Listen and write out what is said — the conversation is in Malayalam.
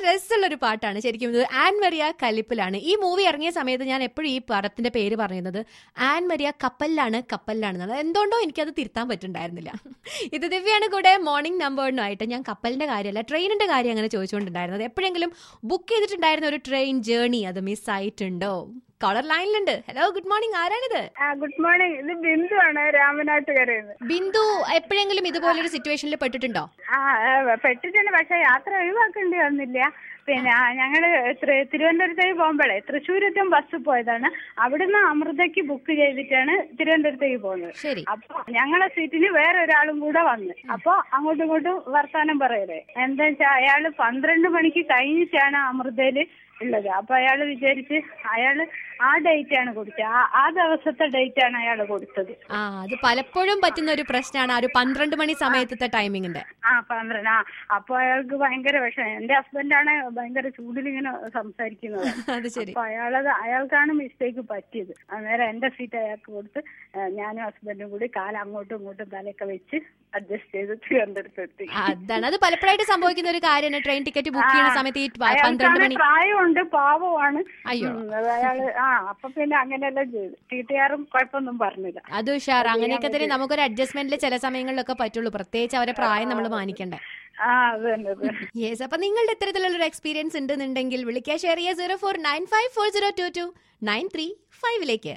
രസമുള്ള ഒരു പാട്ടാണ് ശരിക്കും ഇത് ആൻ മരിയ കലിപ്പിലാണ് ഈ മൂവി ഇറങ്ങിയ സമയത്ത് ഞാൻ എപ്പോഴും ഈ പടത്തിന്റെ പേര് പറയുന്നത് ആൻ മരിയ കപ്പലിലാണ് കപ്പലിലാണ് എന്തുകൊണ്ടോ എനിക്കത് തിരുത്താൻ പറ്റുണ്ടായിരുന്നില്ല ഇത് ദിവ്യാണ് കൂടെ മോർണിംഗ് നമ്പറിനുമായിട്ട് ഞാൻ കപ്പലിന്റെ കാര്യമല്ല ട്രെയിനിന്റെ കാര്യം അങ്ങനെ ചോദിച്ചുകൊണ്ടുണ്ടായിരുന്നത് എപ്പോഴെങ്കിലും ബുക്ക് ചെയ്തിട്ടുണ്ടായിരുന്ന ഒരു ട്രെയിൻ ജേർണി അത് മിസ് ആയിട്ടുണ്ടോ കോളർ ലൈനിലുണ്ട് ഹലോ ഗുഡ് മോർണിംഗ് ആരാണിത് ആ ഗുഡ് മോർണിംഗ് ഇത് ബിന്ദു ആണ് രാമനാട്ടുകരയിൽ ബിന്ദു എപ്പോഴെങ്കിലും ഇതുപോലൊരു സിറ്റുവേഷനിൽ പെട്ടിട്ടുണ്ടോ ആ ആ, പെട്ടിട്ടുണ്ട് പക്ഷെ യാത്ര ഒഴിവാക്കേണ്ടി വന്നില്ല പിന്നെ ആ, ഞങ്ങള് ത്രി- തിരുവനന്തപുരത്തേക്ക് പോകുമ്പോഴേ തൃശ്ശൂരത്തും ബസ് പോയതാണ് അവിടുന്ന് അമൃതയ്ക്ക് ബുക്ക് ചെയ്തിട്ടാണ് തിരുവനന്തപുരത്തേക്ക് പോകുന്നത് ശരി അപ്പൊ ഞങ്ങളെ സീറ്റിന് വേറെ ഒരാളും കൂടെ വന്ന് അപ്പൊ അങ്ങോട്ടും ഇങ്ങോട്ടും വർത്താനം പറയലേ എന്താ വെച്ചാ അയാള് പന്ത്രണ്ട് മണിക്ക് കഴിഞ്ഞിട്ടാണ് അമൃതയില് ഉള്ളത് അപ്പൊ അയാള് വിചാരിച്ച് അയാള് ആ ഡേറ്റ് ആണ് കൊടുത്തത് ആ ആ ദിവസത്തെ ഡേറ്റ് ആണ് അയാൾ കൊടുത്തത് ആ അത് പലപ്പോഴും പറ്റുന്ന ഒരു പ്രശ്നമാണ് ആ ഒരു പന്ത്രണ്ട് മണി സമയത്തത്തെ ടൈമിങ്ങിന്റെ ആ പന്ത്രണ്ട് ആ അപ്പൊ അയാൾക്ക് ഭയങ്കര വിഷമം എന്റെ ഹസ്ബൻഡാണ് ഭയങ്കര ചൂടിൽ ഇങ്ങനെ സംസാരിക്കുന്നത് അത് ശരി അപ്പൊ അയാളത് അയാൾക്കാണ് മിസ്റ്റേക്ക് പറ്റിയത് അന്നേരം എന്റെ സീറ്റ് അയാൾക്ക് കൊടുത്ത് ആ, ഞാനും ഹസ്ബൻഡും കൂടി കാലം അങ്ങോട്ടും ഇങ്ങോട്ടും തലയൊക്കെ വെച്ച് അഡ്ജസ്റ്റ് ചെയ്ത് തിരുവനന്തപുരത്തെത്തി അതാണ് അത് പലപ്പോഴായിട്ട് സംഭവിക്കുന്ന ഒരു കാര്യമാണ് ട്രെയിൻ ടിക്കറ്റ് ബുക്ക് ചെയ്യുന്ന സമയത്ത് ഈ പ- പന്ത്രണ്ട് അയാൾക്കാണ് മണി പ്രായമുണ്ട് പാവമാണ് അയ്യോ. ഉം, അത് അയാള് ആ അപ്പൊ പിന്നെ അങ്ങനെയെല്ലാം ചെയ്തു ടിടിആറും കുഴപ്പമൊന്നും പറഞ്ഞില്ല അത് ഉഷാർ അങ്ങനെയൊക്കെ തന്നെ നമുക്കൊരു അഡ്ജസ്റ്റ്മെന്റിൽ ചില സമയങ്ങളിലൊക്കെ പറ്റുള്ളൂ പ്രത്യേകിച്ച് അവരെ പ്രായം നമ്മൾ മാനിക്കണ്ടേ ആ അത് തന്നെ അത് തന്നെ. യെസ് അപ്പൊ നിങ്ങളുടെ ഇത്തരത്തിലുള്ള ഒരു എക്സ്പീരിയൻസ് ഉണ്ടെന്നുണ്ടെങ്കിൽ വിളിക്കുക ഷെയർ ചെയ്യുക zero four nine five four zero two two nine three ഫൈവിലേക്ക്